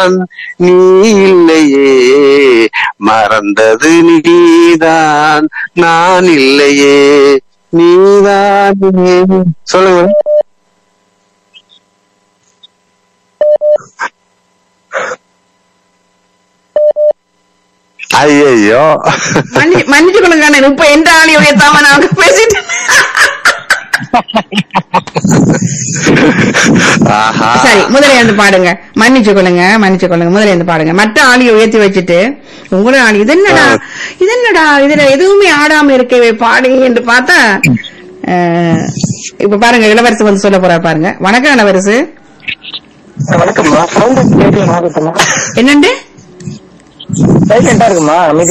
நீ இல்லையே மறந்தது நீதான் நான் இல்லையே நீதான் சொல்லுங்க ஐயோ மன்னி- மன்னிச்சு கொள்ளுங்க அண்ணன். இப்ப எந்த ஆளி உயர்த்தாம நான் பேசிட்டு ஆஹா சரி முதல்ல இருந்து பாடுங்க மன்னிச்சு கொள்ளுங்க மன்னிச்சு கொள்ளுங்க முதல்ல இருந்து பாடுங்க மற்ற ஆளியை உயர்த்தி வச்சுட்டு உங்களோட ஆளி இது என்னடா இது என்னடா இதுல எதுவுமே ஆடாம இருக்கவே பாடு என்று பார்த்தா அஹ், இப்ப பாருங்க இளவரசு வந்து சொல்ல போறாரு பாருங்க வணக்கம் இளவரசு வணக்கம்மா சவுண்ட் கேட்கல மாதத்தம்மா என்னண்டு சைலண்டா இருக்குமா அமைதி